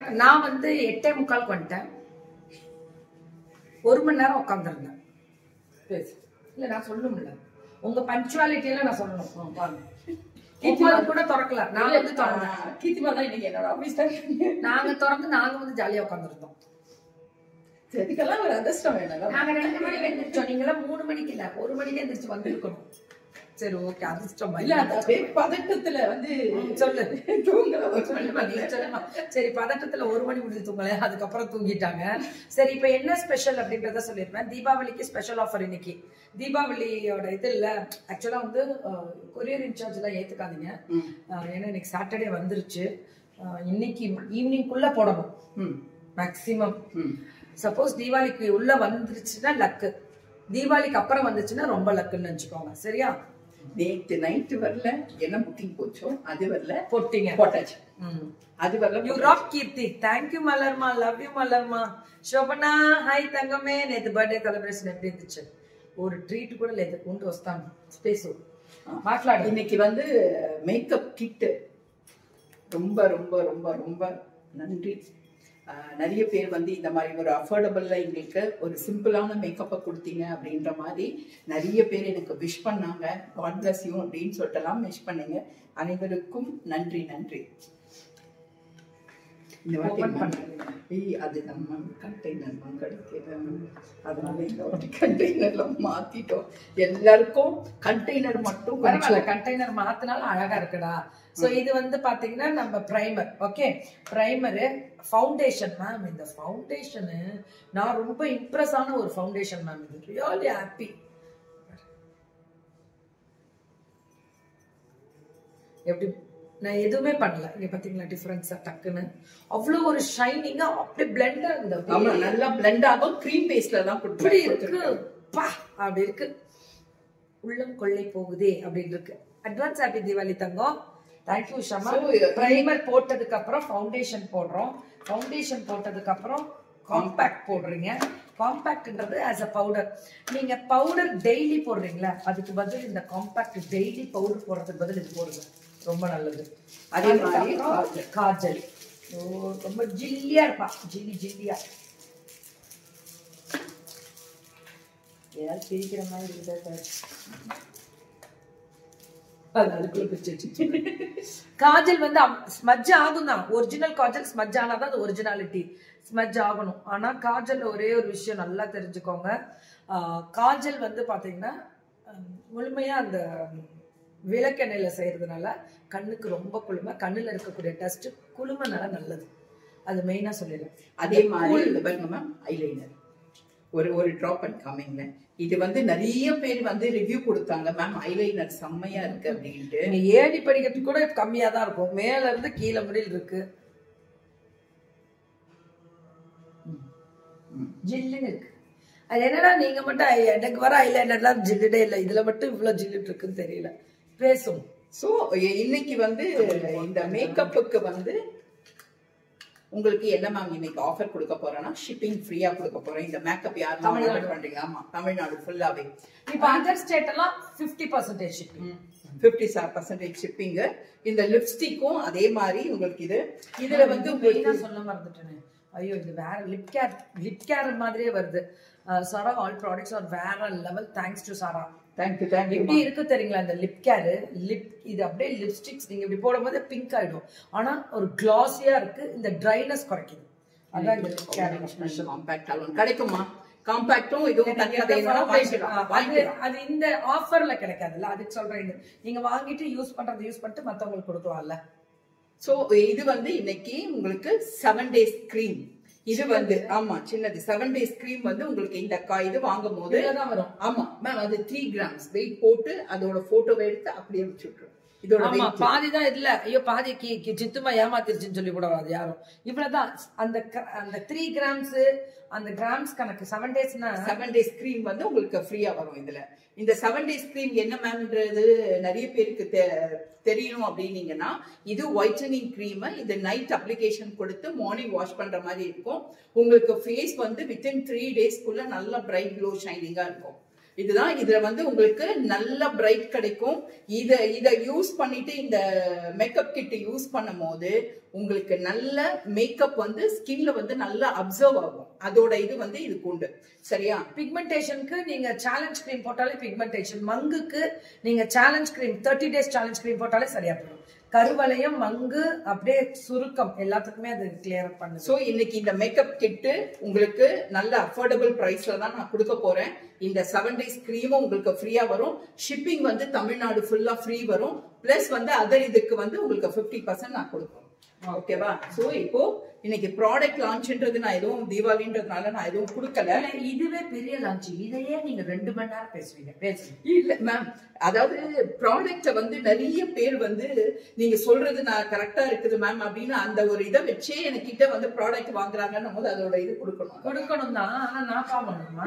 நான் வந்து எட்டே முக்காலுக்கு வந்துட்டேன் ஒரு மணி நேரம் உட்காந்துருந்தேன் பேசு இல்ல நான் சொல்லணும்ல உங்க பஞ்சுவாலிட்டி எல்லாம் நான் சொல்லணும் ஆ, பாருங்க ஒன்பது கூட திறக்கல நான் வந்து திறந்தேன் கீர்த்திமா தான் இன்னைக்கு என்னோட ஆபீஸ் தான் நாங்க திறந்து நாங்க வந்து ஜாலியா உட்காந்துருந்தோம் இதுக்கெல்லாம் ஒரு அதிர்ஷ்டம் வேணும் நாங்க ரெண்டு மணிக்கு எந்திரிச்சோம் நீங்களாம் மூணு மணிக்கு இல்ல ஒரு மணிக்கு எந்திரிச்சு வந்திருக்கணும் சரி ஓகே அதிர்ஷ்டம் இல்ல அந்த அப்படியே பதட்டத்துல வந்து சொல்லு தூங்கல ஒரு சொல்லுமா, நீ சொல்லுமா. சரி பதட்டத்துல ஒரு மணி முடிஞ்சு தூங்கல அதுக்கப்புறம் தூங்கிட்டாங்க சரி இப்ப என்ன ஸ்பெஷல் அப்படின்றத சொல்லிருப்பேன் தீபாவளிக்கு ஸ்பெஷல் ஆஃபர் இன்னைக்கு தீபாவளியோட இது இல்ல ஆக்சுவலா வந்து கொரியர் இன்சார்ஜ் எல்லாம் ஏத்துக்காதீங்க அஹ், ஏன்னா இன்னைக்கு சாட்டர்டே வந்துருச்சு அஹ், இன்னைக்கு ஈவினிங்குள்ள போடணும் ம் மேக்சிமம் ம் சப்போஸ் தீபாவளிக்கு உள்ள வந்துருச்சுன்னா லக்கு தீபாவளிக்கு அப்புறம் வந்துச்சுன்னா ரொம்ப லக்குன்னு நினைச்சுக்கோங்க சரியா நேத்து நைட்டு வரல என்ன புக்கிங் போச்சோ அது வரல போட்டீங்க போட்டாச்சு ம் அது வரல யூ ராக் கீர்த்தி தேங்க்யூ மலர்மா லவ் யூ மலர்மா శోభనా హాయ్ தங்கமே நேத்து பர்த்డే செலிப்ரேஷன் எப்படி இருந்துச்சு ஒரு ட்ரீட் கூட లేదు ఉంటూ వస్తాను స్పేస్ మాట్లాడు இன்னைக்கு வந்து மேக்கப் கிட்டு ரொம்ப ரொம்ப ரொம்ப ரொம்ப நன்றி ஆஹ் நிறைய பேர் வந்து இந்த மாதிரி ஒரு அஃபோர்டபுள்ல எங்களுக்கு ஒரு சிம்பிளான மேக்கப்பை கொடுத்தீங்க அப்படின்ற மாதிரி நிறைய பேர் எனக்கு விஷ் பண்ணாங்க காட் பிளஸ் யூ அப்படின்னு சொல்லிட்டுலாம் விஷ் பண்ணீங்க அனைவருக்கும் நன்றி நன்றி இந்த வாட்டி Open ma'am, பண்ணுங்க. ஏய், அது நம்ம கண்டெய்னர் கிடைக்கிறது அதனால இந்த வாட்டி கண்டெய்னர்ல மாத்திட்டோம் எல்லாருக்கும் கண்டெய்னர் மட்டும் பரவாயில்ல கொஞ்சம் கண்டெய்னர் மாத்தினாலும் அழகா இருக்குடா சோ இது வந்து பாத்தீங்கன்னா நம்ம primer okay primer foundation ma'am இந்த ஃபவுண்டேஷனு நான் ரொம்ப இம்ப்ரெஸ் ஆன ஒரு ஃபவுண்டேஷன் மேம் இது ரியலி ஹாப்பி எப்படி நான் எதுவுமே பண்ணல இங்க பாத்தீங்களா டிஃபரன்ஸா டக்குன்னு அவ்வளவு ஒரு ஷைனிங்கா அப்படியே பிளெண்ட் ஆகுது ஆமா அப்படியே. நல்லா பிளெண்ட் ஆகும் க்ரீம் பேஸ்ல தான் இப்படி இருக்கு கொடுத்துருக்கேன் பா அப்படி இருக்கு உள்ளம் கொள்ளை போகுதே அப்படின்னு இருக்கு அட்வான்ஸ் ஹாப்பி தீபாவளி தங்கம் தேங்க்யூ ஷமா So, பிரைமர் போட்டதுக்கு அப்புறம் ஃபவுண்டேஷன் போடுறோம் ஃபவுண்டேஷன் போட்டதுக்கு அப்புறம் காம்பேக்ட் போடுறீங்க காம்பேக்ட்ன்றது ஆஸ் அ பவுடர் நீங்க பவுடர் டெய்லி போடுறீங்களா அதுக்கு பதில் இந்த காம்பேக்ட் டெய்லி பவுடர் போடுறதுக்கு பதில் இது போடுங்க ரொம்ப நல்லது அதே மாதிரி அதுக்கப்புறம் காஜல் ஓ ரொம்ப ஜில்லியா இருப்பா ஜில்லி ஜில்லியா ஏதாவது சிரிக்கிற மாதிரி இருக்குதா அது அதுக்குள்ள பிரிச்சு வச்சு காஜல் வந்து ஸ்மஜ் ஆகும் தான் ஒரிஜினல் காஜல் ஸ்மஜ் ஆனாதான் அது ஒரிஜினாலிட்டி ஸ்மஜ் ஆகணும் ஆனா காஜல்ல ஒரே ஒரு விஷயம் நல்லா தெரிஞ்சுக்கோங்க ஆஹ் காஜல் வந்து பாத்தீங்கன்னா ஹம், முழுமையா அந்த விளக்கெண்ணெயில செய்யறதுனால கண்ணுக்கு ரொம்ப குளுமை கண்ணுல இருக்கக்கூடிய டஸ்ட் குளுமைனால நல்லது அது மெயினா சொல்லிடுறேன் அதே மாதிரி இந்த பாருங்க மேம் ஐலைனர் ஒரு ஒரு ட்ராப் அண்ட் கம்மிங்ல இது வந்து நிறைய பேர் வந்து ரிவ்யூ கொடுத்தாங்க மேம் ஐலைனர் செம்மையா இருக்கு அப்படின்ட்டு நீங்க ஏடி படிக்கிறது கூட கம்மியா தான் இருக்கும் மேல இருந்து கீழே முடியல் இருக்கு ஜில்லுன்னு இருக்கு அது என்னடா நீங்க மட்டும் ஐ- எனக்கு வர ஐலைனர்லாம் ஜில்லுடே இல்லை இதுல மட்டும் இவ்வளவு ஜில்லுட்டு இருக்குன்னு தெரியல பேசும் சோ இன்னைக்கு வந்து இந்த மேக்கப்புக்கு வந்து உங்களுக்கு என்ன மேம் இன்னைக்கு ஆஃபர் கொடுக்க போறேன்னா ஷிப்பிங் ஃப்ரீயா கொடுக்க போறேன் இந்த மேக்கப் யார் தமிழ்நாடு. ஆர்டர் பண்றீங்க ஆமா தமிழ்நாடு ஃபுல்லாவே இப்ப அதர் ஸ்டேட் எல்லாம் fifty percentage fifty percentage shipping இந்த லிப்ஸ்டிக்கும் அதே மாதிரி உங்களுக்கு இது இதுல வந்து உங்களுக்கு மெயினா சொல்ல மறந்துட்டேனே ஐயோ இது வேற லிப் கேர் லிப் கேர் மாதிரியே வருது சாரா ஆல் ப்ராடக்ட்ஸ் ஆர் வேற level thanks to Sara thank you thank you எப்படி இருக்கு தெரியுங்களா இந்த லிப் கேர் லிப் இது அப்படியே லிப்ஸ்டிக்ஸ் நீங்க இப்படி போடும்போது பிங்க் ஆயிடும் ஆனா ஒரு கிளாஸியா இருக்கு இந்த ட்ரைனஸ் குறைக்குது அதான் இந்த lip care special compact alone கிடைக்குமா காம்பாக்டும் இதுவும் தனியா வேணும்னா வாங்கிக்கலாம் அது வாங்கிக்கலாம் அது இந்த ஆஃபர்ல கிடைக்காதுல்ல அதுக்கு சொல்றேன் இது. நீங்க வாங்கிட்டு யூஸ் பண்றது யூஸ் பண்ணிட்டு மத்தவங்களுக்கு கொடுக்கலாம்ல சோ இது வந்து இன்னைக்கு உங்களுக்கு செவன் டேஸ் கிரீம் இது வந்து ஆமா சின்னது செவன் டேஸ் கிரீம் வந்து உங்களுக்கு இந்த கா- இது வாங்கும் போது இதுலதான் வரும் ஆமா மேம் அது த்ரீ கிராம்ஸ் வெயிட் போட்டு அதோட போட்டோவை எடுத்து அப்படியே வச்சு விட்டுரும் இதோட ஆமா weight. பாதி தான் இல்ல ஐயோ பாதி கி கி- சித்துமா ஏமாத்திருச்சுன்னு சொல்லி கூட வராது யாரும் இவ்வளவுதான் அந்த க- அந்த த்ரீ கிராம்ஸ் அந்த கிராம்ஸ் கணக்கு செவன் டேஸ்னா செவன் டேஸ் கிரீம் வந்து உங்களுக்கு ஃப்ரீயா வரும் இதுல இந்த செவன் டேஸ் கிரீம் என்ன மேம்ன்றது நிறைய பேருக்கு தெ- தெரியணும் அப்படின்னீங்கன்னா இது ஒயிட்டனிங் கிரீம் இது நைட் அப்ளிகேஷன் கொடுத்து மார்னிங் வாஷ் பண்ற மாதிரி இருக்கும் உங்களுக்கு ஃபேஸ் வந்து வித்தின் த்ரீ டேஸ்க்குள்ள நல்ல பிரைட் க்ளோ ஷைனிங்கா இருக்கும் இதுதான் இதுல வந்து உங்களுக்கு நல்ல பிரைட் கிடைக்கும் இத இத யூஸ் பண்ணிட்டு இந்த மேக்கப் கிட் யூஸ் பண்ணும் போது உங்களுக்கு நல்ல மேக்கப் வந்து ஸ்கின்ல வந்து நல்லா அப்சர்வ் ஆகும் அதோட இது வந்து இதுக்கு உண்டு சரியா பிக்மெண்டேஷனுக்கு நீங்க சேலஞ்ச் கிரீம் போட்டாலே பிக்மெண்டேஷன் மங்குக்கு நீங்க challenge cream thirty days challenge cream போட்டாலே சரியா போயிடும் கருவளையம் மங்கு அப்படியே சுருக்கம் எல்லாத்துக்குமே அது கிளியர் பண்ணுது சோ இன்னைக்கு இந்த மேக்கப் கிட்டு உங்களுக்கு நல்ல அஃபோர்டபுள் பிரைஸ்ல தான் நான் கொடுக்க போறேன் இந்த செவன் டேஸ் கிரீமும் உங்களுக்கு ஃப்ரீயா வரும் ஷிப்பிங் வந்து தமிழ்நாடு ஃபுல்லா ஃப்ரீ வரும் பிளஸ் வந்து அதர் இதுக்கு வந்து உங்களுக்கு ஃபிஃப்டி பர்சன்ட் நான் கொடுப்போம் ஓகேவா சோ இப்போ இன்னைக்கு ப்ராடக்ட் லான்ச்ன்றது நான் எதுவும் தீபாவளின்றதுனால நான் எதுவும் கொடுக்கல இல்ல, இதுவே பெரிய லான்ச் இதையே நீங்க ரெண்டு மணி நேரம் பேசுவீங்க பேசுங்க இல்ல மேம் அதாவது ப்ராடக்ட வந்து நிறைய பேர் வந்து நீங்க சொல்றது நான் கரெக்டா இருக்குது மேம் அப்படின்னு அந்த ஒரு இதை வச்சே என்கிட்ட வந்து ப்ராடக்ட் வாங்குறாங்கன்னும் போது அதோட இது கொடுக்கணும் கொடுக்கணும் தான் ஆனா நான் பாவணுமா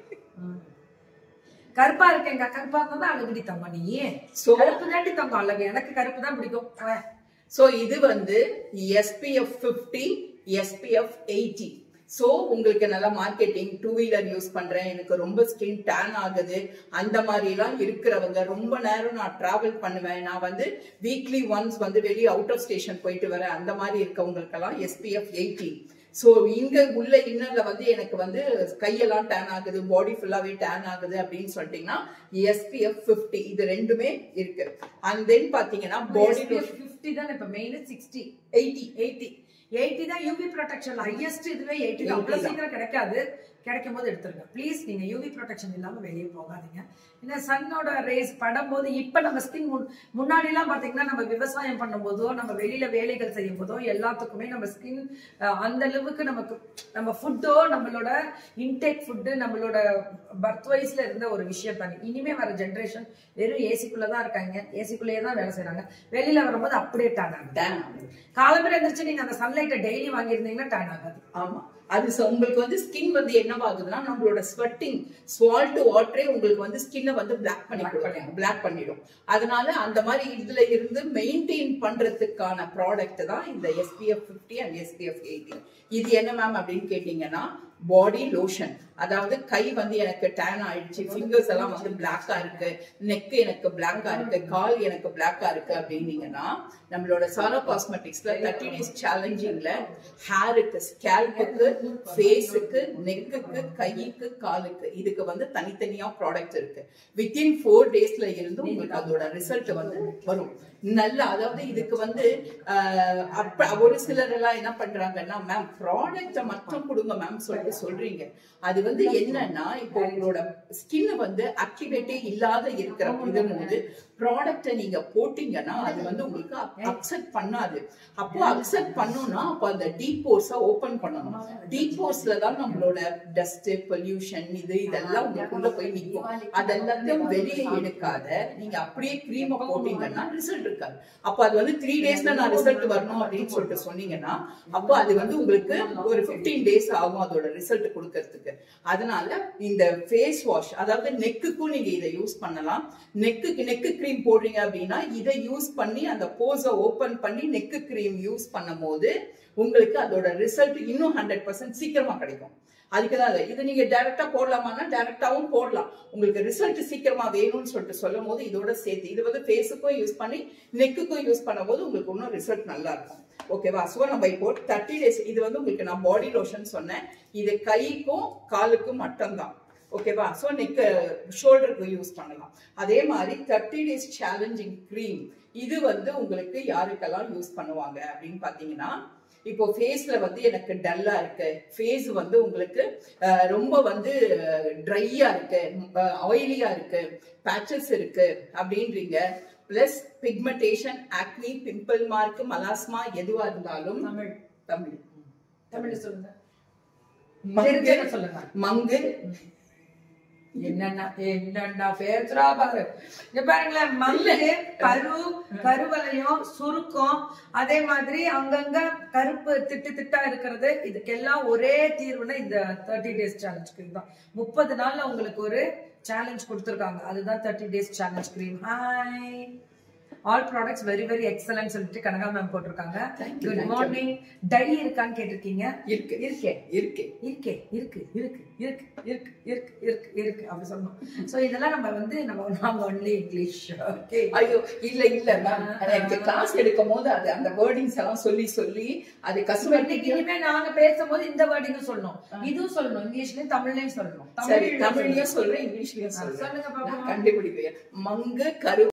கருப்பா இருக்கேங்க கருப்பா இருந்தா தான் அழகுடி தங்கம் நீ So- கருப்பு தாண்டி தங்கம் அழகு எனக்கு கருப்பு தான் பிடிக்கும் போயேன். சோ இது வந்து எஸ்பிஎஃப் 50 எஸ்பிஎஃப் 80 சோ உங்களுக்கு நல்லா மார்க்கெட்டிங் டூ வீலர் யூஸ் பண்றேன் எனக்கு ரொம்ப ஸ்கின் டேன் ஆகுது அந்த மாதிரி எல்லாம் இருக்கிறவங்க ரொம்ப நேரம் நான் டிராவல் பண்ணுவேன் நான் வந்து வீக்லி ஒன்ஸ் வந்து வெளியே அவுட் ஆஃப் ஸ்டேஷன் போயிட்டு வரேன் அந்த மாதிரி இருக்கவங்களுக்கெல்லாம் எஸ்பிஎஃப் 80 சோ இங்க உள்ள இன்னர்ல வந்து எனக்கு வந்து கையெல்லாம் டேன் ஆகுது பாடி ஃபுல்லாவே டேன் ஆகுது அப்படின்னு சொல்லிட்டீங்கன்னா எஸ்பிஎஃப் 50 இது ரெண்டுமே இருக்கு அண்ட் தென் பாத்தீங்கன்னா பாடி SPF 50 தான் இப்ப மெயின் 60 எயிட்டி 80 80 தான் யூவி ப்ரொடெக்ஷன் ஹையஸ்ட் இதுவே 80 தான் அவ்வளவு சீக்கிரம் கிடைக்காது கிடைக்கும் போது எடுத்துருங்க ப்ளீஸ் நீங்க யூவி ப்ரொடெக்ஷன் இல்லாம வெளியே போகாதீங்க இந்த சன்னோட ரேஸ் படும்போது இப்ப நம்ம ஸ்கின் முன்னாடி எல்லாம் பாத்தீங்கன்னா நம்ம விவசாயம் பண்ணும்போதோ நம்ம வெளியில வேலைகள் செய்யும் போதோ எல்லாத்துக்குமே நம்ம ஸ்கின் அந்த அளவுக்கு நமக்கு நம்ம ஃபுட்டோ நம்மளோட இன்டேக் ஃபுட்டு நம்மளோட பர்த் வைஸ்ல இருந்த ஒரு விஷயம் தானே இனிமே வர ஜென்ரேஷன் வெறும் ஏசிக்குள்ள தான் இருக்காங்க ஏசிக்குள்ளேயே தான் வேலை செய்றாங்க வெளியில வரும்போது அப்படியே டேன் ஆகுது டேன் ஆகுது காலம்பரம் எந்திரிச்சு நீங்க அந்த சன்லைட்டை டெய்லி வாங்கியிருந்தீங்கன்னா டேன் ஆகாது ஆமா அது ச- உங்களுக்கு வந்து ஸ்கின் வந்து என்னவாகுதுன்னா நம்மளோட ஸ்வெட்டிங் ஸ்வால்ட் வாட்டரே உங்களுக்கு வந்து ஸ்கின்னை வந்து பிளாக் பண்ணி கொடுக்கும் பிளாக் பண்ணிடும் அதனால அந்த மாதிரி இதுல இருந்து மெயின்டைன் பண்றதுக்கான ப்ராடக்ட் தான் இந்த எஸ்பிஎஃப் 50 அண்ட் எஸ்பிஎஃப் 80 இது என்ன மேம் அப்படின்னு கேட்டீங்கன்னா பாடி லோஷன் அதாவது கை வந்து எனக்கு டேன் ஆயிடுச்சு ஃபிங்கர்ஸ் எல்லாம் வந்து பிளாக்கா இருக்கு நெக் எனக்கு பிளாக்கா இருக்கு கால் எனக்கு பிளாக்கா இருக்கு அப்படின்னீங்கன்னா நம்மளோட சாரா காஸ்மெட்டிக்ஸ்ல தேர்ட்டி டேஸ் சேலஞ்சிங்ல ஹேருக்கு ஸ்கேல்புக்கு ஃபேஸுக்கு நெக்குக்கு கைக்கு காலுக்கு இதுக்கு வந்து தனித்தனியா ப்ராடக்ட் இருக்கு வித்தின் ஃபோர் டேஸ்ல இருந்து உங்களுக்கு அதோட ரிசல்ட் வந்து வரும் நல்ல அதாவது இதுக்கு வந்து ஆஹ், அப்ப ஒரு சிலர் எல்லாம் என்ன பண்றாங்கன்னா மேம் ப்ராடக்ட மட்டும் கொடுங்க மேம் சொல்லிட்டு சொல்றீங்க அது வந்து என்னன்னா இப்போ உங்களோட ஸ்கின் வந்து ஆக்டிவேட்டே இல்லாத இருக்கிற இது போது ப்ராடக்ட நீங்க போட்டீங்கன்னா அது வந்து உங்களுக்கு அப்செட் பண்ணாது அப்போ அப்செட் பண்ணும்னா அப்போ அந்த டீப் போர்ஸ ஓபன் பண்ணணும் டீப் போர்ஸ்ல தான் நம்மளோட டஸ்ட் பொல்யூஷன் இது இதெல்லாம் உங்களுக்குள்ள போய் நிற்கும் அதெல்லாத்தையும் வெளியே எடுக்காத நீங்க அப்படியே க்ரீமை போட்டீங்கன்னா ரிசல்ட் இருக்காது அப்போ அது வந்து த்ரீ டேஸ்ல நான் ரிசல்ட் வரணும் அப்படின்னு சொல்லிட்டு சொன்னீங்கன்னா அப்போ அது வந்து உங்களுக்கு ஒரு 15 டேஸ் ஆகும் அதோட ரிசல்ட் கொடுக்கறதுக்கு அதனால இந்த ஃபேஸ் வாஷ் அதாவது நெக்குக்கும் நீங்க இதை யூஸ் பண்ணலாம் நெக்குக்கு நெக்கு க்ரீம் போடுறீங்க அப்படின்னா இதை யூஸ் பண்ணி அந்த போஸை ஓபன் பண்ணி நெக்கு க்ரீம் யூஸ் பண்ணும் போது உங்களுக்கு அதோட ரிசல்ட் இன்னும் ஹண்ட்ரட் பர்சன்ட் சீக்கிரமா கிடைக்கும் அதுக்கு தான் அது. இது நீங்க டைரக்டா போடலாமான்னா டைரக்டாவும் போடலாம் உங்களுக்கு ரிசல்ட் சீக்கிரமா வேணும்னு சொல்லிட்டு சொல்லும் போது இதோட சேர்த்து இது வந்து ஃபேஸுக்கும் யூஸ் பண்ணி நெக்குக்கும் யூஸ் பண்ணும்போது உங்களுக்கு இன்னும் ரிசல்ட் நல்லா இருக்கும் ஓகேவா ஸோ நம்ம இப்போ தேர்ட்டி டேஸ் இது வந்து உங்களுக்கு நான் பாடி லோஷன் சொன்னேன் இது கைக்கும் காலுக்கும் மட்டும்தான் ஓகேவா ஸோ நெக் ஷோல்டருக்கு யூஸ் பண்ணலாம் அதே மாதிரி தேர்ட்டி டேஸ் சேலஞ்சிங் க்ரீம் இது வந்து உங்களுக்கு யாருக்கெல்லாம் யூஸ் பண்ணுவாங்க அப்படின்னு பார்த்தீங்கன்னா இப்போ ஃபேஸ்ல வந்து எனக்கு டல்லா இருக்கு ஃபேஸ் வந்து உங்களுக்கு அஹ், ரொம்ப வந்து ட்ரையா இருக்கு ஆயிலியா இருக்கு பேச்சஸ் இருக்கு அப்படின்றீங்க plus pigmentation acne pimple mark melasma எதுவா இருந்தாலும் தமிழ் தமிழ் தமிழ் சொல்லுங்க மங்கு தெரிஞ்சதை சொல்லுங்க மங்கு என்னன்னா என்னன்னா பேசுறா பாரு இங்க பாருங்களேன் மல்லு கரு கருவளையம் சுருக்கம் அதே மாதிரி அங்கங்க கருப்பு திட்டு திட்டா இருக்கிறது இதுக்கெல்லாம் ஒரே தீர்வுனா இந்த தேர்ட்டி டேஸ் சேலஞ்ச் தான் முப்பது நாள்ல உங்களுக்கு ஒரு சேலஞ்ச் கொடுத்துருக்காங்க அதுதான் thirty days challenge cream hi all products very very excellent சொல்லிட்டு கனகா மேம் போட்டிருக்காங்க Thank you, good thank you. Morning dye இருக்கான்னு கேட்டிருக்கீங்க இருக்கு இருக்கே இருக்கு இருக்கே இருக்கு இருக்கு இருக்கு இருக்கு இருக்கு இருக்கு இருக்கு அப்படி சொல்லணும் சோ இதெல்லாம் நம்ம வந்து நம்ம நாங்க ஒன்லி இங்கிலீஷ் ஓகே ஐயோ இல்ல இல்ல மேம் எனக்கு கிளாஸ் எடுக்கும் போது அது அந்த வேர்டிங்ஸ் எல்லாம் சொல்லி சொல்லி அது கஸ்டமர் இனிமே நாங்க பேசும்போது இந்த வேர்டிங்கும் சொல்லணும் இதுவும் சொல்லணும் இங்கிலீஷ்லயும் தமிழ்லயும் சொல்லணும் சரி தமிழ்லயும் தமிழ்லயும் சொல்றேன் இங்கிலீஷ்லயும் சொல்றேன் சொல்லுங்க நான் பாப்போம் கண்டுபிடிப்பேன் மங்கு கரு